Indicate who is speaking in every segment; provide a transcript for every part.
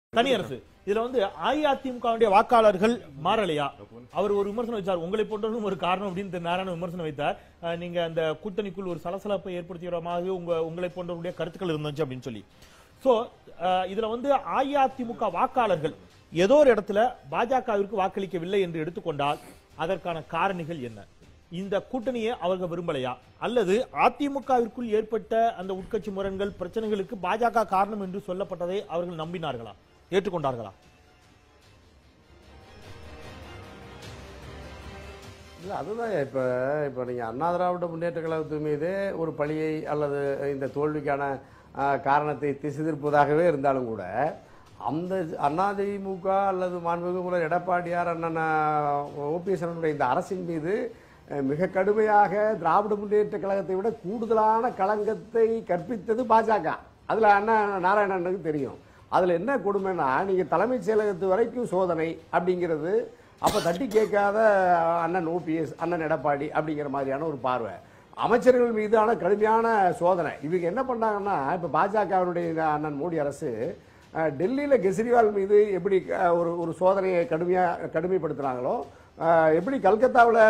Speaker 1: தனியரசு இதுல வந்து அஇஅதிமுகவுடைய வாக்காளர்கள் மாறலையா அவர் ஒரு விமர்சனம் வச்சார் உங்களை போன்றவர்களும் ஒரு காரணம் அப்படின்னு நாராயண விமர்சனம் வைத்தார் அஹ், நீங்க அந்த கூட்டணிக்குள் ஒரு சலசலப்பை ஏற்படுத்திய மாதிரி உங்க உங்களை போன்றவருடைய கருத்துக்கள் இருந்துச்சு அப்படின்னு சொல்லி சோ இதுல வந்து அஇஅதிமுக வாக்காளர்கள் ஏதோ ஒரு இடத்துல பாஜகவிற்கு வாக்களிக்கவில்லை என்று எடுத்துக்கொண்டால் அதற்கான காரணிகள் என்ன இந்த கூட்டணியை அவர்கள் விரும்பலையா அல்லது அதிமுகவிற்குள் ஏற்பட்ட அந்த உட்கட்சி முரண்கள் பிரச்சனைகளுக்கு பாஜக காரணம் என்று சொல்லப்பட்டதை அவர்கள் நம்பினார்களா ஏற்றுக்கொண்டார்களா
Speaker 2: இல்லை அதுதான் இப்போ இப்போ நீங்கள் அண்ணா திராவிட முன்னேற்ற கழகத்து மீதே ஒரு பழியை அல்லது இந்த தோல்விக்கான ஆ, காரணத்தை திசை திருப்பதாகவே இருந்தாலும் கூட அந்த அதிமுக அல்லது மாண்புமிகு முதல்வர் எடப்பாடியார் அண்ணன் ஓபிஎஸ் அண்ணனுடைய இந்த அரசின் மீது அஹ், மிக கடுமையாக திராவிட முன்னேற்ற கழகத்தை விட கூடுதலான களங்கத்தை கற்பித்தது பாஜக அதில் அண்ணா நாராயணனுக்கு தெரியும் அதில் என்ன கொடுமைன்னா நீங்கள் தலைமைச் செயலகத்து வரைக்கும் சோதனை அப்படிங்கிறது அப்போ தட்டி கேட்காத அண்ணன் ஓபிஎஸ் அண்ணன் எடப்பாடி அப்படிங்கிற மாதிரியான ஒரு பார்வை அமைச்சர்கள் மீதான கடுமையான சோதனை இவங்க என்ன பண்ணாங்கன்னா இப்போ பாஜகவினுடைய அண்ணன் மோடி அரசு அஹ், டெல்லியில கெஜ்ரிவால் மீது எப்படி அஹ், ஒரு ஒரு சோதனையை கடுமையாக கடுமைப்படுத்துனாங்களோ அஹ், எப்படி கல்கத்தாவில்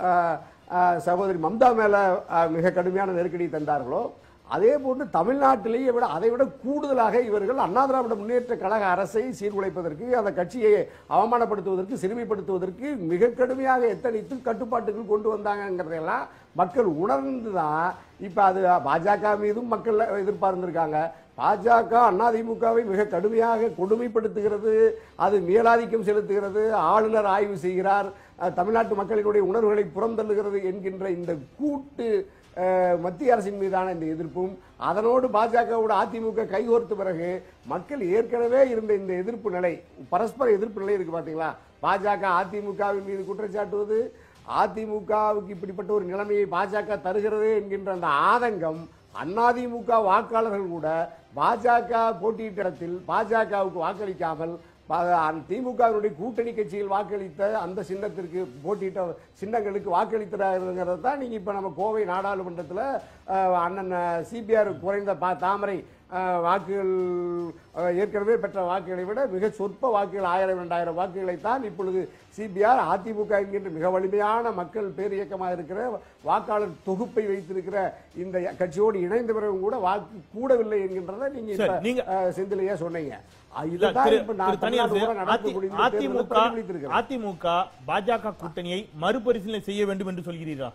Speaker 2: சகோதரி மம்தா மேல அஹ், மிக கடுமையான நெருக்கடி தந்தார்களோ அதே போன்று தமிழ்நாட்டிலேயே விட அதை விட கூடுதலாக இவர்கள் அண்ணா திராவிட முன்னேற்ற கழக அரசை சீர்குலைப்பதற்கு அந்த கட்சியை அவமானப்படுத்துவதற்கு சிறுமைப்படுத்துவதற்கு மிக கடுமையாக எத்தனைத்து கட்டுப்பாட்டுகள் கொண்டு வந்தாங்கங்கிறதையெல்லாம் மக்கள் உணர்ந்து தான் இப்போ அது பாஜக மீதும் மக்கள் எதிர்பார்ந்திருக்காங்க பாஜக அதிமுகவை மிக கடுமையாக கொடுமைப்படுத்துகிறது அது மேலாதிக்கம் செலுத்துகிறது ஆளுநர் ஆய்வு செய்கிறார் அஹ், தமிழ்நாட்டு மக்களினுடைய உணர்வுகளை புறந்தள்ளுகிறது என்கின்ற இந்த கூட்டு அஹ், மத்திய அரசின் மீதான இந்த எதிர்ப்பும் அதனோடு பாஜகவோட அதிமுக கைகோர்த்த பிறகு மக்கள் ஏற்கனவே இருந்த இந்த எதிர்ப்பு நிலை பரஸ்பர எதிர்ப்பு நிலை இருக்கு பாத்தீங்களா பாஜக அதிமுகவின் மீது குற்றச்சாட்டுவது அதிமுகவுக்கு இப்படிப்பட்ட ஒரு நிலைமையை பாஜக தருகிறது என்கின்ற அந்த ஆதங்கம் அதிமுக வாக்காளர்கள் கூட பாஜக போட்டியிட்ட இடத்தில் பாஜகவுக்கு வாக்களிக்காமல் திமுகவினுடைய கூட்டணி கட்சியில் வாக்களித்த அந்த சின்னத்திற்கு போட்டியிட்ட சின்னங்களுக்கு வாக்களித்தாருங்கிறத தான் நீங்க இப்ப நம்ம கோவை நாடாளுமன்றத்தில் அண்ணன் சிபிஆர் குறைந்த பா- தாமரை அஹ், வாக்குகள் அஹ், ஏற்கனவே பெற்ற வாக்குகளை விட மிக சொற்ப வாக்குகள் ஆயிரம் இரண்டாயிரம் வாக்குகளை தான் இப்பொழுது சிபிஆர் அதிமுக என்கின்ற மிக வலிமையான மக்கள் பேரியக்கமாக இருக்கிற வாக்காளர் தொகுப்பை வைத்திருக்கிற இந்த கட்சியோடு இணைந்த பிறகு கூட வாக்கு கூடவில்லை என்கின்றத நீங்க இப்ப
Speaker 1: சரி, நீங்க-
Speaker 2: அஹ், செந்திலையா சொன்னீங்க அஹ்,
Speaker 1: இல்ல,
Speaker 2: இதுதான்
Speaker 1: திரு-
Speaker 2: இப்ப
Speaker 1: திரு
Speaker 2: நான்
Speaker 1: தனியார்
Speaker 2: தமிழ்நாடு பூரா நடந்து
Speaker 1: அதி-
Speaker 2: முடிந்த தேர்தலை
Speaker 1: அதிமுக
Speaker 2: பிரதிபலித்திருக்கிறேன்.
Speaker 1: அதிமுக பாஜக கூட்டணியை மறுபரிசீலனை செய்ய வேண்டும் என்று சொல்கிறீரா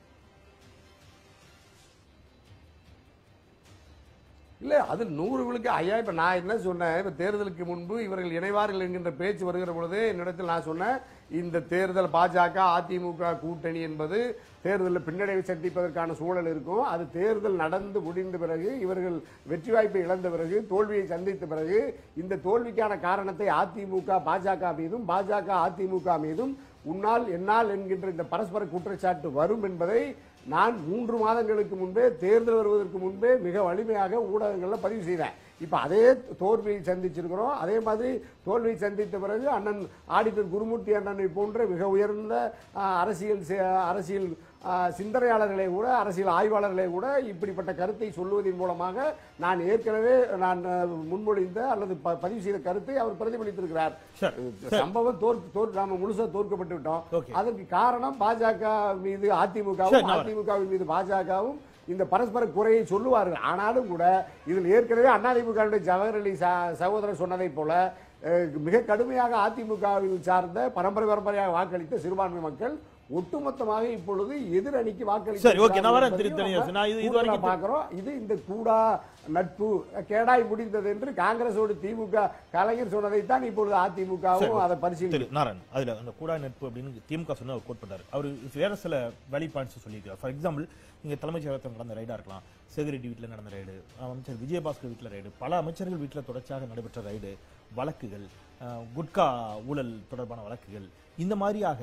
Speaker 2: இல்ல அது நூறு விழுக்கு ஐயா இப்ப நான் என்ன சொன்னேன் இப்ப தேர்தலுக்கு முன்பு இவர்கள் இணைவார்கள் என்கின்ற பேச்சு வருகிற பொழுது என்னிடத்தில் நான் சொன்னேன் இந்த தேர்தல் பாஜக அதிமுக கூட்டணி என்பது தேர்தலில் பின்னடைவை சந்திப்பதற்கான சூழல் இருக்கும் அது தேர்தல் நடந்து முடிந்த பிறகு இவர்கள் வெற்றி வாய்ப்பை இழந்த பிறகு தோல்வியை சந்தித்த பிறகு இந்த தோல்விக்கான காரணத்தை அதிமுக பாஜக மீதும் பாஜக அதிமுக மீதும் உன்னால் என்னால் என்கின்ற இந்த பரஸ்பர குற்றச்சாட்டு வரும் என்பதை நான் மூன்று மாதங்களுக்கு முன்பே தேர்தல் வருவதற்கு முன்பே மிக வலிமையாக ஊடகங்களில் பதிவு செய்தேன் இப்போ அதே தோல்வியை சந்திச்சிருக்கிறோம் அதே மாதிரி தோல்வியை சந்தித்த பிறகு அண்ணன் ஆடிட்டர் குருமூர்த்தி அண்ணனை போன்ற மிக உயர்ந்த ஆஹ், அரசியல் சி- அரசியல் ஆஹ், சிந்தனையாளர்களே கூட அரசியல் ஆய்வாளர்களே கூட இப்படிப்பட்ட கருத்தை சொல்லுவதன் மூலமாக நான் ஏற்கனவே நான் ஆஹ், முன்மொழிந்த அல்லது ப- பதிவு செய்த கருத்தை அவர் பிரதிபலித்திருக்கிறார்
Speaker 1: சரி,
Speaker 2: சம்பவம் தோற்று தோற்று நாம முழுசா தோற்கப்பட்டு விட்டோம்
Speaker 1: Okay.
Speaker 2: அதற்கு காரணம் பாஜக மீது
Speaker 1: சரி,
Speaker 2: அதிமுகவும்
Speaker 1: நான் வரேன்.
Speaker 2: அதிமுகவின் மீது பாஜகவும் இந்த பரஸ்பர குறையை சொல்லுவார்கள் ஆனாலும் கூட இதில் ஏற்கனவே அதிமுக ஜவஹர் அலி ச- சகோதரர் சொன்னதைப் போல அஹ், மிக கடுமையாக அதிமுகவில் சார்ந்த பரம்பரை பரம்பரையாக வாக்களித்த சிறுபான்மை மக்கள் ஒட்டுமொத்தமாக இப்பொழுது எதிரணிக்கு வாக்களித்து
Speaker 1: சரி, okay, நான் வரேன் திரு
Speaker 2: என்பதையும்
Speaker 1: தனியார்.
Speaker 2: நம்ம
Speaker 1: நான் இது- இது
Speaker 2: கூடுதலா
Speaker 1: வரைக்கும்
Speaker 2: பார்க்கிறோம் இது இந்த கூடா நட்பு கேடாய் முடிந்தது என்று காங்கிரஸோடு திமுக கலைஞர் சொன்னதைத்தான் இப்பொழுது அதிமுகவும் அதை பரிசீலி
Speaker 1: திரு நாராயண் அதுல அந்த கூடா நட்பு அப்படின்னு திமுக சொன்ன அவர் கோட் பண்றாரு அவர் வேற சில வேலி பாயிண்ட்ஸ் சொல்லியிருக்காரு ஃபார் எக்ஸாம்பிள் நீங்க தலைமைச் செயலகத்தில் நடந்த ரைடா இருக்கலாம் சேகரெட்டி வீட்டில் நடந்த ரைடு அமைச்சர் விஜயபாஸ்கர் வீட்டில் ரைடு பல அமைச்சர்கள் வீட்டில் தொடர்ச்சியாக நடைபெற்ற ரைடு வழக்குகள் அஹ், குட்கா ஊழல் தொடர்பான வழக்குகள் இந்த மாதிரியாக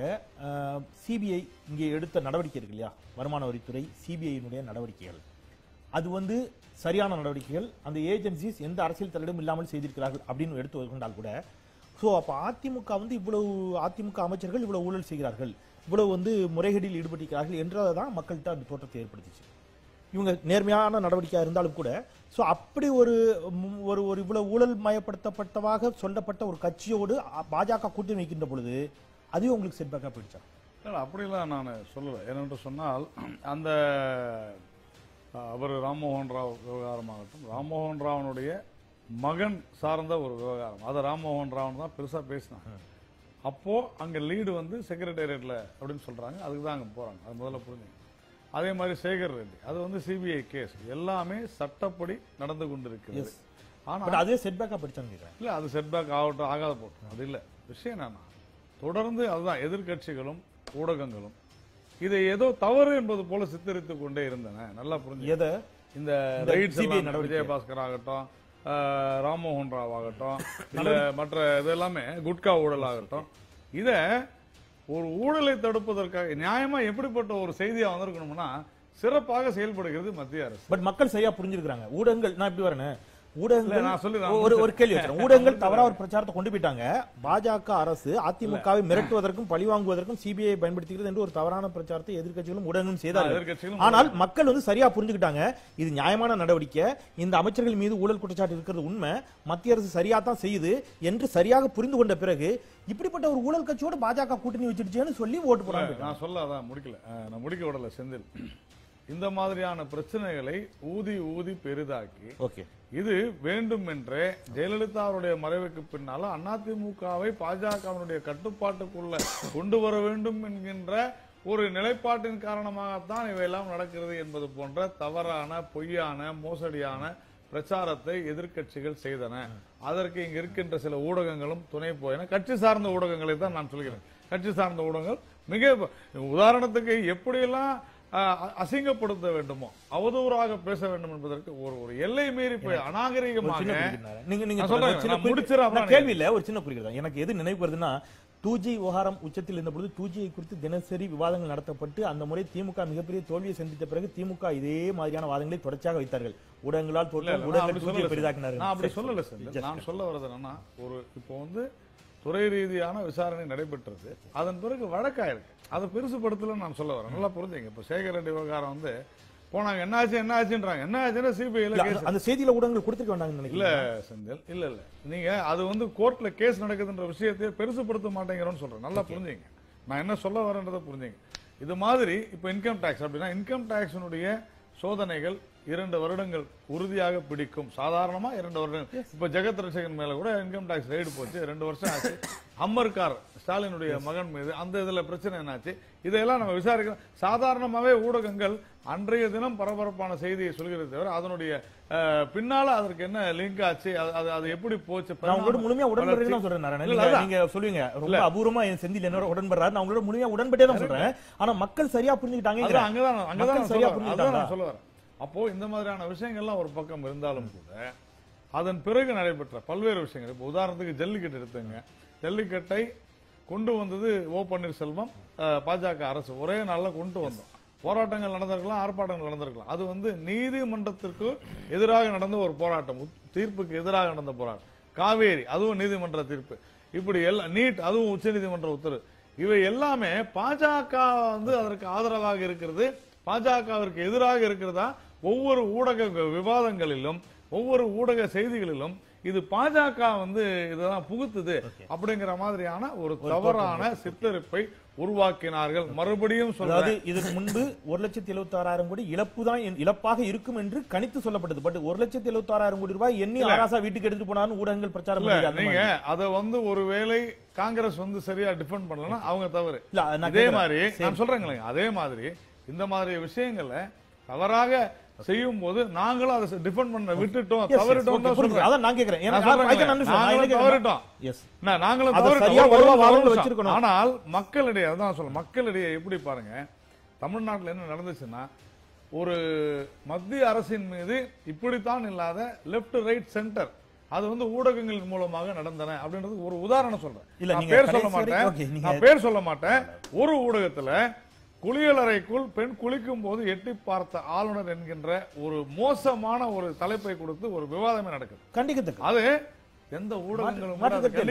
Speaker 1: சிபிஐ இங்கே எடுத்த நடவடிக்கை இருக்கு இல்லையா வருமான வரித்துறை சிபிஐனுடைய நடவடிக்கைகள் அது வந்து சரியான நடவடிக்கைகள் அந்த ஏஜென்சிஸ் எந்த அரசியல் தலையிடும் இல்லாமல் செய்திருக்கிறார்கள் அப்படின்னு எடுத்து கொண்டால் கூட ஸோ அப்போ அதிமுக வந்து இவ்வளவு அதிமுக அமைச்சர்கள் இவ்வளவு ஊழல் செய்கிறார்கள் இவ்வளவு வந்து முறைகேடில் ஈடுபட்டிருக்கிறார்கள் என்றதை தான் மக்கள்கிட்ட அந்த தோற்றத்தை ஏற்படுத்திச்சு இவங்க நேர்மையான நடவடிக்கையா இருந்தாலும் கூட சோ அப்படி ஒரு ம், ஒரு ஒரு இவ்வளவு ஊழல் மயப்படுத்தப்பட்டதாக சொல்லப்பட்ட ஒரு கட்சியோடு அ- பாஜக கூட்டணி வைக்கின்ற பொழுது அதுவே உங்களுக்கு செட்பேக்கா போயிடுச்சா
Speaker 3: இல்லை அப்படிலாம் நான் சொல்லலை ஏனென்று சொன்னால் அந்த அஹ், அவர் ராம்மோகன் ராவ் விவகாரமாகட்டும் ராம்மோகன் ராவனுடைய மகன் சார்ந்த ஒரு விவகாரம் அதை ராம்மோகன் ராவன் தான் பெருசாக பேசினாங்க அப்போ அங்க லீடு வந்து செக்ரட்டேரியட்ல அப்படின்னு சொல்றாங்க அதுக்கு தான் அங்க போறாங்க அது முதல்ல புரிஞ்சுங்க அதே மாதிரி சேகர் ரெட்டி அது வந்து சிபிஐ கேஸ் எல்லாமே சட்டப்படி நடந்து கொண்டிருக்கிறது
Speaker 1: Yes.
Speaker 3: ஆனா
Speaker 1: பட் அதுவே செட்பேக்கா போயிடுச்சான்னு கேக்குறேன்
Speaker 3: இல்ல அது செட்பேக் ஆகட்டும் ஆகாத போட்டும் அது இல்ல விஷயம் என்னன்னா தொடர்ந்து அதுதான் எதிர்க்கட்சிகளும் ஊடகங்களும் இதை ஏதோ தவறு என்பது போல சித்தரித்துக் கொண்டே இருந்தன நல்லா புரிஞ்சு
Speaker 1: எதை
Speaker 3: இந்த
Speaker 1: இந்த
Speaker 3: ரைட்ஸ்
Speaker 1: CBI
Speaker 3: எல்லாம்
Speaker 1: நடவடிக்கை.
Speaker 3: விஜயபாஸ்கர் ஆகட்டும் ஆஹ், ராம்மோகன் ராவ் ஆகட்டும் இல்ல மற்ற இது எல்லாமே குட்கா ஊழல் ஆகட்டும் இத ஒரு ஊழலை தடுப்பதற்காக நியாயமா எப்படிப்பட்ட ஒரு செய்தியா வந்திருக்கணும்னா சிறப்பாக செயல்படுகிறது மத்திய அரசு
Speaker 1: பட் மக்கள் சரியா புரிஞ்சிருக்காங்க ஊடகங்கள் நான் இப்படி வரேன் ஊடகங்கள்
Speaker 3: இல்ல, நான் சொல்லி- நான்
Speaker 1: ஒரு ஒரு கேள்வி வச்சுறேன் ஊடகங்கள் தவறா ஒரு பிரச்சாரத்தை கொண்டு போயிட்டாங்க பாஜக அரசு அதிமுகவை மிரட்டுவதற்கும் பழிவாங்குவதற்கும் சிபிஐ பயன்படுத்துகிறது என்று ஒரு தவறான பிரச்சாரத்தை எதிர்க்கட்சிகளும் ஊடகங்களும் செய்தார்கள்
Speaker 3: எதிர்க்கட்சிகளும்
Speaker 1: ஆனால் மக்கள் வந்து சரியா புரிஞ்சுக்கிட்டாங்க இது நியாயமான நடவடிக்கை இந்த அமைச்சர்கள் மீது ஊழல் குற்றச்சாட்டு இருக்கிறது உண்மை மத்திய அரசு சரியா தான் செய்யுது என்று சரியாக புரிந்து கொண்ட பிறகு இப்படிப்பட்ட ஒரு ஊழல் கட்சியோட பாஜக கூட்டணி வச்சிருச்சேன்னு சொல்லி ஓட்டு போறாங்க
Speaker 3: நான் சொல்ல அதான் முடிக்கல அஹ், நான் முடிக்க விடல செந்தில் இந்த மாதிரியான பிரச்சனைகளை ஊதி ஊதி பெரிதாக்கி
Speaker 1: ஓகே
Speaker 3: இது வேண்டுமென்றே ஜெயலலிதா அவருடைய மறைவுக்கு பின்னால அதிமுகவை பாஜகவினுடைய கட்டுப்பாட்டுக்குள்ள கொண்டு வர வேண்டும் என்கின்ற ஒரு நிலைப்பாட்டின் காரணமாகத்தான் இவையெல்லாம் நடக்கிறது என்பது போன்ற தவறான பொய்யான மோசடியான பிரச்சாரத்தை எதிர்க்கட்சிகள் செய்தன அதற்கு இங்க இருக்கின்ற சில ஊடகங்களும் துணை போயின கட்சி சார்ந்த ஊடகங்களை தான் நான் சொல்கிறேன் கட்சி சார்ந்த ஊடகங்கள் மிக உதாரணத்துக்கு எப்படியெல்லாம் அஹ், அ- அசிங்கப்படுத்த வேண்டுமோ அவதூறாக பேச வேண்டும் என்பதற்கு ஒரு ஒரு எல்லை மீறி போய்
Speaker 1: ஒரு
Speaker 3: அநாகரிகமாக
Speaker 1: சின்ன குறுக்கீடுனால. நீங்க நீங்க
Speaker 3: நான் சொல்றேன்,
Speaker 1: ஒரு சின்ன
Speaker 3: நான்
Speaker 1: குறுக்கீடு-
Speaker 3: முடிச்சிடுறேன், அப்புறம்
Speaker 1: நான் கேள்வி இல்ல ஒரு சின்ன குறிப்பிட எனக்கு எது நினைவு வருதுன்னா டூ ஜி விவகாரம் உச்சத்தில் இருந்த பொழுது டூ ஜியை குறித்து தினசரி விவாதங்கள் நடத்தப்பட்டு அந்த முறை திமுக மிகப்பெரிய தோல்வியை சந்தித்த பிறகு திமுக இதே மாதிரியான வாதங்களை தொடர்ச்சியாக வைத்தார்கள் ஊடகங்களால்
Speaker 3: இல்ல,
Speaker 1: தோற்றம்
Speaker 3: இல்ல, நான்
Speaker 1: ஊடகங்கள்
Speaker 3: அப்படி
Speaker 1: டூ ஜியை
Speaker 3: சொல்லல சார்.
Speaker 1: பெரிதாக்கினார்கள்
Speaker 3: நான் அப்படி
Speaker 1: சரி,
Speaker 3: சொல்லல
Speaker 1: சரி.
Speaker 3: சார்
Speaker 1: Just
Speaker 3: நான் சொல்ல வர்றது என்னன்னா ஒரு இப்போ வந்து துறை ரீதியான விசாரணை நடைபெற்றது அதன் பிறகு வழக்காயிருக்கு அதை பெருசுபடுத்தல நான் சொல்ல வரேன் நல்லா புரிஞ்சுங்க இப்போ சேகர் ரெட்டி விவகாரம் வந்து போனாங்க என்ன ஆச்சு என்ன ஆச்சுன்றாங்க என்ன ஆச்சுன்னா சிபிஐல
Speaker 1: இல்ல,
Speaker 3: கேஸ்
Speaker 1: அந்த- அந்த செய்தியில ஊடகங்கள் கொடுத்திருக்க வேண்டாம்னு
Speaker 3: இல்ல
Speaker 1: நினைக்கிறேன்
Speaker 3: செந்தில் இல்ல இல்ல நீங்க அது வந்து கோர்ட்ல கேஸ் நடக்குதுன்ற விஷயத்தையே பெருசுபடுத்த மாட்டேங்கிறோம்னு சொல்றேன் நல்லா புரிஞ்சுங்க நான் என்ன சொல்ல வரேன்றதை புரிஞ்சுங்க இது மாதிரி இப்போ இன்கம் டாக்ஸ் அப்படின்னா இன்கம் டாக்ஸினுடைய சோதனைகள் இரண்டு வருடங்கள் உறுதியாக பிடிக்கும் சாதாரணமா இரண்டு வருடங்கள் இப்ப ஜெகத் ரட்சகன் மேல கூட இன்கம் டாக்ஸ் ரைடு போச்சு ரெண்டு வருஷம் ஆச்சு ஹம்மர் கார் ஸ்டாலினுடைய மகன் மீது அந்த இதுல பிரச்சனை என்னாச்சு இதையெல்லாம் நம்ம விசாரிக்கிறோம் சாதாரணமாவே ஊடகங்கள் அன்றைய தினம் பரபரப்பான செய்தியை சொல்கிறதே தவிர அதனுடைய அஹ், பின்னால அதற்கு என்ன லிங்க் ஆச்சு அது- அது அது எப்படி போச்சு
Speaker 1: நான் உங்களோட முழுமையா உடன்படுறேன்
Speaker 3: வளர்ச்சி-
Speaker 1: தான் சொல்றேன் நாராயணன்.
Speaker 3: இல்ல,
Speaker 1: நீங்க-
Speaker 3: அதான்.
Speaker 1: நீங்க சொல்லுவீங்க ரொம்ப அபூர்வமா என் செந்தில் என்னோட உடன்படுறாரு நான் உங்களோட முழுமையா உடன்பட்டே தான் சொல்றேன் ஆனா மக்கள் சரியா புரிஞ்சுக்கிட்டாங்க
Speaker 3: அதான் அங்கதான் நான் அங்கதான்
Speaker 1: மக்கள்
Speaker 3: நான்
Speaker 1: சரியா
Speaker 3: சொல்ல வரேன். அதுதான்
Speaker 1: புரிஞ்சுக்கிட்டாங்க
Speaker 3: நான் சொல்ல வரேன் அப்போ இந்த மாதிரியான விஷயங்கள்லாம் ஒரு பக்கம் இருந்தாலும் கூட அதன் பிறகு நடைபெற்ற பல்வேறு விஷயங்கள் இப்போ உதாரணத்துக்கு ஜல்லிக்கட்டு எடுத்துங்க ஜல்லிக்கட்டை கொண்டு வந்தது ஓ பன்னீர்செல்வம் அஹ், பாஜக அரசு ஒரே நாள்ல கொண்டு வந்தோம் போராட்டங்கள் நடந்திருக்கலாம் ஆர்ப்பாட்டங்கள் நடந்திருக்கலாம் அது வந்து நீதிமன்றத்திற்கு எதிராக நடந்த ஒரு போராட்டம் உத்- தீர்ப்புக்கு எதிராக நடந்த போராட்டம் காவேரி அதுவும் நீதிமன்ற தீர்ப்பு இப்படி எல்லாம் நீட் அதுவும் உச்சநீதிமன்ற உத்தரவு இவை எல்லாமே பாஜக வந்து அதற்கு ஆதரவாக இருக்கிறது பாஜகவிற்கு எதிராக இருக்கிறதா ஒவ்வொரு ஊடக விவாதங்களிலும் ஒவ்வொரு ஊடக செய்திகளிலும் இது பாஜக வந்து இதெல்லாம் புகுத்துது அப்படிங்கிற மாதிரியான ஒரு தவறான சித்தரிப்பை உருவாக்கினார்கள் மறுபடியும்
Speaker 1: அதாவது
Speaker 3: சொல்றது
Speaker 1: இதுக்கு முன்பு ஒரு லட்சத்தி எழுபத்தி ஆறாயிரம் கோடி இழப்பு தான் இழப்பாக இருக்கும் என்று கணித்து சொல்லப்பட்டது பட் ஒரு லட்சத்தி எழுபத்தி ஆறாயிரம் கோடி ரூபாய் எண்ணி ஆராசா வீட்டுக்கு எடுத்துட்டு போனாலும் ஊடகங்கள் பிரச்சாரம்
Speaker 3: இல்ல
Speaker 1: பண்ணது அந்த
Speaker 3: நீங்க
Speaker 1: மாதிரி.
Speaker 3: அத வந்து ஒருவேளை காங்கிரஸ் வந்து சரியா டிஃபெண்ட் பண்ணலன்னா அவங்க தவறு
Speaker 1: இல்ல, நான்
Speaker 3: இதே
Speaker 1: கேக்குறேன்.
Speaker 3: மாதிரி
Speaker 1: சரி.
Speaker 3: நான் சொல்றேங்களே அதே மாதிரி இந்த மாதிரி விஷயங்களை தவறாக செய்யும் போது நாங்களும் அதை டிஃபெண்ட் பண்ண விட்டுட்டோம்
Speaker 1: Yes, yes,
Speaker 3: தவறிட்டோம்
Speaker 1: okay,
Speaker 3: தான்
Speaker 1: புரியுது.
Speaker 3: சொல்றேன்
Speaker 1: அதான் நான் கேக்குறேன்
Speaker 3: நான்
Speaker 1: எனக்கு
Speaker 3: சொல்றேங்களே,
Speaker 1: I can understand. நான்
Speaker 3: நாங்களும்
Speaker 1: என்ன
Speaker 3: தவறிட்டோம்.
Speaker 1: கேக்குறேன்? Yes.
Speaker 3: என்ன, நாங்களும்
Speaker 1: அதை
Speaker 3: தவறிட்டோம்.
Speaker 1: சரியா
Speaker 3: ஒரு
Speaker 1: ஒழுங்கா
Speaker 3: ஒரு
Speaker 1: வாதங்களை
Speaker 3: நிமிஷம்.
Speaker 1: வச்சிருக்கணும்.
Speaker 3: ஆனால் மக்களிடையே அதான் சொல்ல மக்களிடையே எப்படி பாருங்க தமிழ்நாட்டுல என்ன நடந்துச்சுன்னா ஒரு மத்திய அரசின் மீது இப்படித்தான் இல்லாத லெப்ட் ரைட் சென்டர் அது வந்து ஊடகங்களின் மூலமாக நடந்தன அப்படின்றது ஒரு உதாரணம் சொல்றேன்
Speaker 1: இல்ல,
Speaker 3: நான்
Speaker 1: நீங்க
Speaker 3: பேர் சொல்ல
Speaker 1: கடைசி
Speaker 3: மாட்டேன்
Speaker 1: வரைக்கும் okay, நீங்க-
Speaker 3: நான் பேர் சொல்ல மாட்டேன் ஒரு ஊடகத்துல குளியலறைக்குள் பெண் குளிக்கும் போது எட்டி பார்த்த ஆளுநர் என்கின்ற ஒரு மோசமான ஒரு தலைப்பை கொடுத்து ஒரு விவாதமே நடக்குது
Speaker 1: கண்டிக்கத்தக்க
Speaker 3: அது எந்த ஊடகங்களும் கூட
Speaker 1: மாற்று
Speaker 3: அதை
Speaker 1: கருத்து
Speaker 3: கண்டிக்கல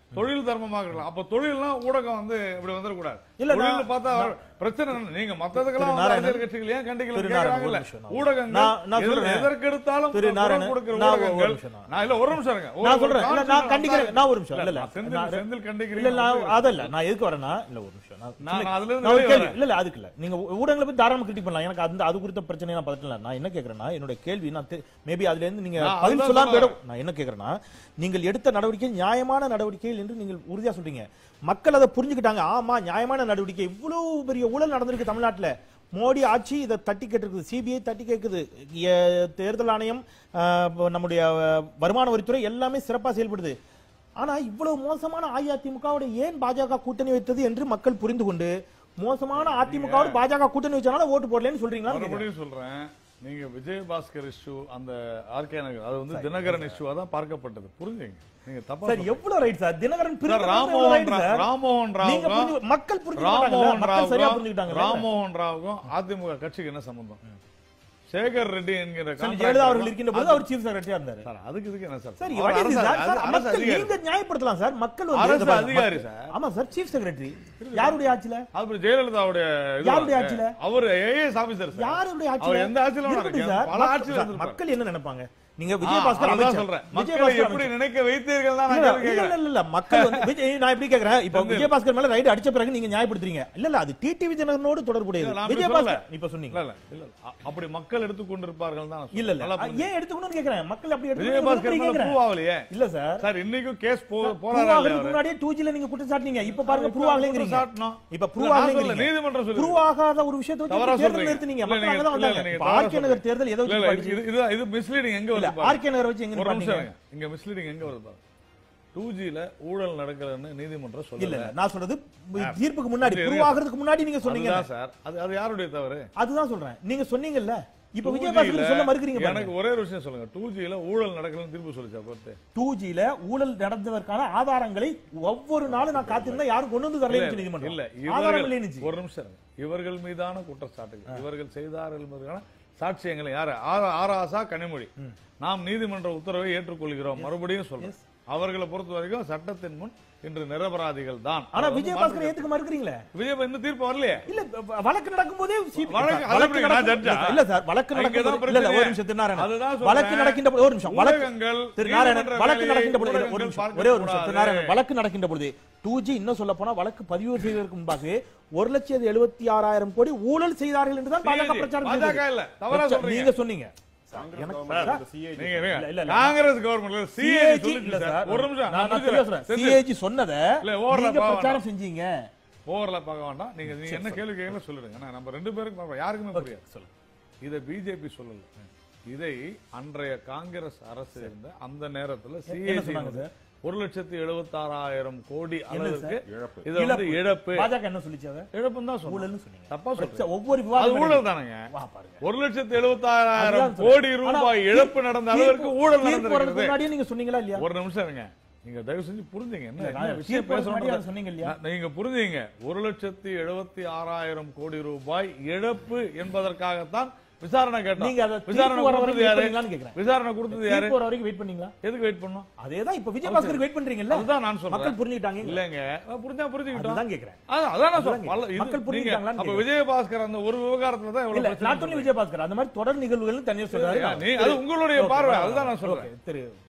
Speaker 3: தொழில் தர்மமாக இருக்கலாம் அப்ப தொழில்னா ஊடகம் வந்து இப்படி வந்துடக்கூடாது
Speaker 1: இல்ல,
Speaker 3: தொழில்
Speaker 1: நான்-
Speaker 3: பார்த்தா பிரச்சனை என்ன? நீங்க மத்ததுக்கெல்லாம்
Speaker 1: திரு
Speaker 3: வந்து
Speaker 1: நாராயணன்.
Speaker 3: அரசியல் கட்சிகள் ஏன் கண்டிக்கல
Speaker 1: திரு நாராயணன்,
Speaker 3: கேக்குறாங்கல்ல
Speaker 1: ஒரு நிமிஷம் நான்
Speaker 3: ஊடகங்கள்
Speaker 1: நான்- நான்
Speaker 3: எது-
Speaker 1: சொல்றேன்.
Speaker 3: எதற்கு எடுத்தாலும்
Speaker 1: திரு
Speaker 3: குரல்
Speaker 1: நாராயணன்,
Speaker 3: கொடுக்கிற
Speaker 1: நான் ஒரு
Speaker 3: ஊடகங்கள்
Speaker 1: நிமிஷம் நான்.
Speaker 3: நான் இல்ல ஒரு நிமிஷம் இருங்க ஒரு-
Speaker 1: நான்
Speaker 3: ஒரு
Speaker 1: சொல்றேன் இல்ல,
Speaker 3: கான்ஸ்டியூஷன்
Speaker 1: நான் கண்டிக்கிறேன் நான் ஒரு நிமிஷம்
Speaker 3: இல்ல,
Speaker 1: இல்ல இல்ல
Speaker 3: செந்தில்
Speaker 1: நான்
Speaker 3: செந்தில் கண்டிக்கிறீங்க
Speaker 1: இல்ல நான் அதல்ல நான் எதுக்கு வரேன்னா இல்ல ஒரு நிமிஷம் நான்
Speaker 3: நான்
Speaker 1: சின்ன-
Speaker 3: அதுல இருந்து
Speaker 1: நான் ஒரு
Speaker 3: வெளிய
Speaker 1: கேள்வி
Speaker 3: வரேன்.
Speaker 1: இல்ல இல்ல அதுக்கு இல்ல நீங்க ஊ- ஊடகங்களை பத்தி தாராளமா கிரிட்டிக் பண்ணலாம் எனக்கு அந்த அது குறித்த பிரச்சனை நான் பதட்டல நான் என்ன கேக்குறேன்னா என்னோட கேள்வி நான் மேபி அதுல இருந்து நீங்க
Speaker 3: நான்
Speaker 1: பதில்
Speaker 3: அதுதான்
Speaker 1: சொல்லாம
Speaker 3: சொல்ல
Speaker 1: போயிடும் நான் என்ன கேக்குறேன்னா நீங்கள் எடுத்த நடவடிக்கை நியாயமான நடவடிக்கைகள் என்று நீங்கள் உறுதியா சொல்றீங்க மக்கள் அதை புரிஞ்சுக்கிட்டாங்க ஆமா நியாயமான நடவடிக்கை இவ்வளவு பெரிய ஊழல் நடந்திருக்கு தமிழ்நாட்டுல மோடி ஆட்சி இதை தட்டி கேட்டிருக்குது சிபிஐ தட்டி கேட்குது எ- தேர்தல் ஆணையம் ஆஹ், இப்ப நம்முடைய அஹ், வருமான வரித்துறை எல்லாமே சிறப்பா செயல்படுது ஆனா இவ்வளவு மோசமான அஇஅதிமுகவோட ஏன் பாஜக கூட்டணி வைத்தது என்று மக்கள் புரிந்து கொண்டு மோசமான அதிமுகவோட பாஜக கூட்டணி வச்சனால ஓட்டு போடலன்னு சொல்றீங்களா
Speaker 3: மறுபடியும் சொல்றேன் நீங்க விஜயபாஸ்கர் இஷ்யூ அந்த ஆர்கே நகர் அது வந்து தினகரன் இஷ்யூவா தான் பார்க்கப்பட்டது புரிஞ்சுங்க நீங்க தப்பா
Speaker 1: சார்
Speaker 3: சொல்றீங்க.
Speaker 1: எவ்வளவு ரைட் சார் தினகரன்
Speaker 3: சார்,
Speaker 1: பிரிக்கிறது எவ்வளவு
Speaker 3: ராமமோகன்
Speaker 1: right
Speaker 3: ரா-
Speaker 1: சார்?
Speaker 3: ராமமோகன்
Speaker 1: நீங்க
Speaker 3: ராவுக்கும்
Speaker 1: புரிஞ்சு- மக்கள் புரிஞ்சுக்கிட்டாங்க
Speaker 3: ராமமோகன்
Speaker 1: மக்கள் சரியா
Speaker 3: ராவுக்கும்
Speaker 1: புரிஞ்சுக்கிட்டாங்க
Speaker 3: ராமமோகன் ராவுக்கும் அதிமுக கட்சிக்கு என்ன சம்பந்தம் சேகர் ரெட்டி என்கிற
Speaker 1: சார்,
Speaker 3: contractor
Speaker 1: ஜெயலலிதா அவர்கள் இருக்கின்ற போது அவர் சீஃப் செக்ரட்டரியா இருந்தாரு
Speaker 3: சார் அதுக்கு இதுக்கு என்ன சார்
Speaker 1: சார்
Speaker 3: அவர்
Speaker 1: what is
Speaker 3: அரசு-
Speaker 1: this, சார்? சார்,
Speaker 3: அரசு
Speaker 1: மக்கள்
Speaker 3: அதிகாரி.
Speaker 1: நீங்க நியாயப்படுத்தலாம் சார் மக்கள் வந்து
Speaker 3: அரசு
Speaker 1: இந்த பாருங்க,
Speaker 3: அதிகாரி
Speaker 1: மக்கள்-
Speaker 3: சார்.
Speaker 1: ஆமா சார் சீஃப் செக்ரட்டரி யாருடைய ஆட்சியில
Speaker 3: அப்புறம் ஜெயலலிதாவுடைய இது
Speaker 1: யாருடைய
Speaker 3: வாங்க.
Speaker 1: ஆட்சியில?
Speaker 3: அவர் ஏஎஸ் ஆபீசர் சார்
Speaker 1: யாருடைய
Speaker 3: அவர்
Speaker 1: ஆட்சியில
Speaker 3: எந்த ஆட்சியில வேணா
Speaker 1: இருக்கட்டும்
Speaker 3: இருக்கலாம்.
Speaker 1: சார்.
Speaker 3: பல
Speaker 1: மக்கள்
Speaker 3: ஆட்சியில
Speaker 1: சார்,
Speaker 3: இருந்திருப்பாரு.
Speaker 1: மக்கள் என்ன நினைப்பாங்க நீங்க
Speaker 3: ஆ,
Speaker 1: விஜயபாஸ்கர்
Speaker 3: அதுதான்
Speaker 1: அமைச்சர்
Speaker 3: சொல்றேன் மக்களை
Speaker 1: விஜயபாஸ்கர்
Speaker 3: எப்படி
Speaker 1: அமைச்சர்.
Speaker 3: நினைக்க வைத்தீர்கள் தான் நான்
Speaker 1: இல்ல,
Speaker 3: கேள்வி
Speaker 1: இல்ல,
Speaker 3: கேட்கிறேன்
Speaker 1: இல்ல, இல்ல, மக்கள் வந்து விஜய் நான் எப்படி கேக்குறேன் இப்ப
Speaker 3: செந்தில்.
Speaker 1: விஜயபாஸ்கர் மேல ரைடு அடிச்ச பிறகு நீங்க நியாயப்படுத்துறீங்க இல்ல இல்ல அது டிடிவி தினகரனோடு தொடர்புடையது
Speaker 3: இல்ல, நான் அப்படி
Speaker 1: விஜயபாஸ்கர்
Speaker 3: சொல்லல.
Speaker 1: இப்ப சொன்னீங்க
Speaker 3: இல்ல இல்ல இல்ல இல்ல. அ- அப்படி மக்கள் எடுத்துக்கொண்டிருப்பார்கள் தான் நான்
Speaker 1: இல்ல
Speaker 3: சொல்றேன்.
Speaker 1: இல்ல
Speaker 3: நல்லா
Speaker 1: அ,
Speaker 3: புரிஞ்சுங்க.
Speaker 1: ஏன் எடுத்துக்கணும்னு கேக்குறேன் மக்கள் அப்படி
Speaker 3: விஜயபாஸ்கர்
Speaker 1: எடுத்துக்கணும்
Speaker 3: மேல
Speaker 1: கேக்குறேன்
Speaker 3: prove ஆகலையே
Speaker 1: இல்ல சார்
Speaker 3: சார் இன்னைக்கும் கேஸ் போறாரு
Speaker 1: ப்ரூவ் முன்னாடியே டூ ஜில நீங்க குற்றம் சாட்டினீங்க இப்ப பாருங்க ப்ரூவ் ஆகலைங்கிறீங்க
Speaker 3: சாட்டணும்.
Speaker 1: இப்ப
Speaker 3: இல்ல,
Speaker 1: ப்ரூவ்
Speaker 3: நான் சொல்லல,
Speaker 1: ஆகலைங்கிறீங்க
Speaker 3: நீதிமன்றம் சொல்லுது.
Speaker 1: ப்ரூவ் ஆகாத ஒரு விஷயத்தை
Speaker 3: தவறா
Speaker 1: வச்சு தேர்தல்
Speaker 3: சொல்றீங்க.
Speaker 1: நிறுத்துனீங்க
Speaker 3: இல்ல,
Speaker 1: மக்கள்
Speaker 3: நீங்க-
Speaker 1: அங்கதான்
Speaker 3: இல்ல,
Speaker 1: வந்தாங்க
Speaker 3: நீங்க
Speaker 1: இப்ப
Speaker 3: தவறா
Speaker 1: ஆர்கே நகர்
Speaker 3: சொல்றீங்க.
Speaker 1: தேர்தல் எதை
Speaker 3: இல்ல,
Speaker 1: வச்சு
Speaker 3: இல்ல,
Speaker 1: படிச்சு
Speaker 3: இது- இது- இது misleading எங்க
Speaker 1: இல்ல
Speaker 3: வருது பாருங்க.
Speaker 1: ஆர்கே நகர் வச்சு எங்க
Speaker 3: ஒரு நிமிஷம்
Speaker 1: பாத்தீங்க
Speaker 3: இருங்க. இங்க மிஸ்லீடிங் எங்க வருது பாருங்க டூ ஜில ஊழல் நடக்கலன்னு நீதிமன்றம்
Speaker 1: இல்ல
Speaker 3: சொல்லல
Speaker 1: இல்ல நான் சொல்றது தீர்ப்புக்கு முன்னாடி
Speaker 3: இது-
Speaker 1: ப்ரூவ் ஆகிறதுக்கு முன்னாடி நீங்க சொன்னீங்க
Speaker 3: அதுதான் சார் அது அது யாருடைய தவறு
Speaker 1: அதுதான் சொல்றேன் நீங்க சொன்னீங்கல்ல இப்ப
Speaker 3: 2G ல
Speaker 1: விஜயபாஸ்கர் சொல்ல மறுக்கிறீங்க
Speaker 3: எனக்கு ஒரே ஒரு விஷயம் சொல்லுங்க டூ ஜில ஊழல் நடக்கலன்னு தீர்ப்பு சொல்லிச்சா பொறுத்து
Speaker 1: டூ ஜில ஊழல் நடந்ததற்கான ஆதாரங்களை ஒவ்வொரு நாளும் நான் காத்திருந்தா யாரும் கொண்டு வந்து தரல
Speaker 3: இல்ல
Speaker 1: நீதிமன்றம்
Speaker 3: இல்ல
Speaker 1: ஆதாரம்
Speaker 3: இவர்கள்
Speaker 1: இல்லைன்னு
Speaker 3: ஒரு நிமிஷம் இருங்க. இவர்கள் மீதான குற்றச்சாட்டுகள் இவர்கள் செய்தார்கள் மீதான சாட்சியங்களை யாரு ஆரா- ஆராசா கனிமொழி நாம் நீதிமன்ற உத்தரவை ஏற்றுக்கொள்கிறோம் மறுபடியும் சொல்றேன் அவர்களை பொறுத்த வரைக்கும் சட்டத்தின் முன் இன்று நிரபராதிகள் தான்
Speaker 1: ஆனா
Speaker 3: அதை வந்து
Speaker 1: விஜயபாஸ்கர்
Speaker 3: மாற்று-
Speaker 1: ஏத்துக்க மறுக்கிறீங்களே
Speaker 3: விஜய் இந்த தீர்ப்பு வரலையே
Speaker 1: இல்ல வ- வழக்கு நடக்கும் போதே CBI
Speaker 3: வழக்கு- அது
Speaker 1: வழக்கு
Speaker 3: எப்படி நான்
Speaker 1: நடக்கும்-
Speaker 3: ஜட்ஜா?
Speaker 1: இல்ல சார் வழக்கு
Speaker 3: இங்க
Speaker 1: நடக்கும்
Speaker 3: தான்
Speaker 1: போது- இல்ல இல்ல ஒரு
Speaker 3: பிரச்சனையே.
Speaker 1: நிமிஷம் திரு நாராயணன்
Speaker 3: அதுதான் சொல்றேன்.
Speaker 1: வழக்கு நடக்கின்ற போது ஒரு நிமிஷம் வழக்கு
Speaker 3: ஊடகங்கள்
Speaker 1: திரு நாராயணன்
Speaker 3: நீதிமன்ற
Speaker 1: வழக்கு
Speaker 3: வேலையை
Speaker 1: நடக்கின்ற பொழுது ஒரு
Speaker 3: ஊடகங்கள்
Speaker 1: நிமிஷம்
Speaker 3: பார்க்க
Speaker 1: ஒரே ஒரு நிமிஷம் திரு
Speaker 3: கூடாது.
Speaker 1: நாராயணன் வழக்கு நடக்கின்ற பொழுது டூ ஜி இன்னும் சொல்ல போனா வழக்கு பதிவு செய்வதற்கு முன்பாக ஒரு லட்சத்து எழுபத்தி ஆறாயிரம் கோடி ஊழல் செய்தார்கள் என்று தான் பாஜக
Speaker 3: CAG.
Speaker 1: பிரச்சாரம்
Speaker 3: பாஜக
Speaker 1: செய்தது.
Speaker 3: இல்ல தவறா
Speaker 1: பிரச்சா-
Speaker 3: சொல்றீங்க
Speaker 1: நீங்க சொன்னீங்க எனக்கு சார்,
Speaker 3: நீங்க
Speaker 1: இல்ல, இல்ல,
Speaker 3: இருங்க.
Speaker 1: இல்ல.
Speaker 3: காங்கிரஸ் கவர்மெண்ட்ல
Speaker 1: CAG
Speaker 3: சிஏஜி
Speaker 1: இல்ல சார்
Speaker 3: ஒரு நிமிஷம்
Speaker 1: நான்
Speaker 3: நான்
Speaker 1: நான் தெளிவா
Speaker 3: முடிச்சிடுறேன்.
Speaker 1: சொல்றேன்.
Speaker 3: செந்தில்.
Speaker 1: CAG சொன்னதை
Speaker 3: இல்ல, overlap
Speaker 1: நீங்க
Speaker 3: ஆக
Speaker 1: பிரச்சாரம்
Speaker 3: வேண்டாம்.
Speaker 1: செஞ்சீங்க
Speaker 3: ஓவர்ல பார்க்க வேண்டாம் நீங்க நீங்க என்ன கேள்வி கேட்கல சொல்லிடுங்க ஏன்னா நம்ம ரெண்டு பேருக்கும் பார்ப்போம். யாருக்குமே புரியாது
Speaker 1: சொல்லுங்க.
Speaker 3: இதை பிஜேபி சொல்லல இதை அன்றைய காங்கிரஸ் அரசு இருந்த அந்த நேரத்துல
Speaker 1: என்ன
Speaker 3: சிஏஜி
Speaker 1: சொன்னாங்க சார்?
Speaker 3: ஒரு லட்சத்தி எழுபத்தாறாயிரம் கோடி அளவுக்கு
Speaker 2: இழப்பு.
Speaker 3: இது வந்து இழப்பு
Speaker 1: பாஜக என்ன சொல்லிச்சு அதை
Speaker 3: இழப்புன்னு தான்
Speaker 1: ஊழல்னு
Speaker 3: சொன்னேன்
Speaker 1: சொன்னீங்க
Speaker 3: தப்பா
Speaker 1: பிரச்சனை-
Speaker 3: சொல்றேன்
Speaker 1: ஒவ்வொரு
Speaker 3: அது
Speaker 1: விவாதம்
Speaker 3: ஊழல் தானங்க
Speaker 1: வா பாருங்க
Speaker 3: ஒரு லட்சத்தி எழுபத்தாறாயிரம்
Speaker 1: அதுதான்
Speaker 3: கோடி
Speaker 1: சொல்றேன்.
Speaker 3: ரூபாய்
Speaker 1: ஆனா,
Speaker 3: இழப்பு நடந்த அளவுக்கு
Speaker 1: தீர்ப்பு-
Speaker 3: ஊழல்
Speaker 1: தீர்ப்பு வரதுக்கு
Speaker 3: நடந்திருக்கிறது
Speaker 1: முன்னாடியே நீங்க சொன்னீங்களா இல்லையா
Speaker 3: ஒரு நிமிஷம் இருங்க நீங்க தயவு செஞ்சு புரிஞ்சுங்க என்ன
Speaker 1: இல்ல,
Speaker 3: என்ன
Speaker 1: நான்
Speaker 3: விஷயம்
Speaker 1: தீர்ப்பு வரதுக்கு முன்னாடியே
Speaker 3: பேசணும்
Speaker 1: அதை சொன்னீங்க இல்லையா
Speaker 3: நீங்க புரிஞ்சுங்க ஒரு லட்சத்தி எழுபத்தி ஆறாயிரம் கோடி ரூபாய் இழப்பு என்பதற்காகத்தான் விசாரணை கேட்டோம்
Speaker 1: நீங்க அதை
Speaker 3: விசாரணை
Speaker 1: தீர்ப்பு வர
Speaker 3: கொடுத்தது
Speaker 1: வரைக்கும்
Speaker 3: யாரு
Speaker 1: வெயிட் பண்ணீங்களான்னு கேக்குறேன்
Speaker 3: விசாரணை கொடுத்தது யாரு
Speaker 1: தீர்ப்பு வர வரைக்கும் வெயிட் பண்ணீங்களா
Speaker 3: எதுக்கு வெயிட் பண்ணோம்
Speaker 1: அதேதான் இப்ப விஜயபாஸ்கர் வெயிட் பண்றீங்கல்ல
Speaker 3: அதுதான் நான் சொல்றேன்
Speaker 1: மக்கள் புரிஞ்சுக்கிட்டாங்க
Speaker 3: இல்லங்க புரிஞ்சா புரிஞ்சுக்கிட்டோம்
Speaker 1: அதுதான் கேக்குறேன்
Speaker 3: அதான் அதான் நான்
Speaker 1: அதுதான்
Speaker 3: சொல்றேன் பல- இது-
Speaker 1: மக்கள்
Speaker 3: நீங்க-
Speaker 1: புரிஞ்சுக்கிட்டாங்களான்னு
Speaker 3: அப்ப
Speaker 1: கேக்குறேன்.
Speaker 3: விஜயபாஸ்கர் அந்த ஒரு விவகாரத்துல தான்
Speaker 1: இல்ல
Speaker 3: எவ்வளவு
Speaker 1: நாட் ஒன்லி விஜயபாஸ்கர் அந்த மாதிரி தொடர் நிகழ்வுகள் தனியா சொல்றாரு
Speaker 3: பிரச்சனை நீ அது உங்களுடைய பார்வை அதுதான் நான் சொல்றேன்
Speaker 1: ஓகே, திரு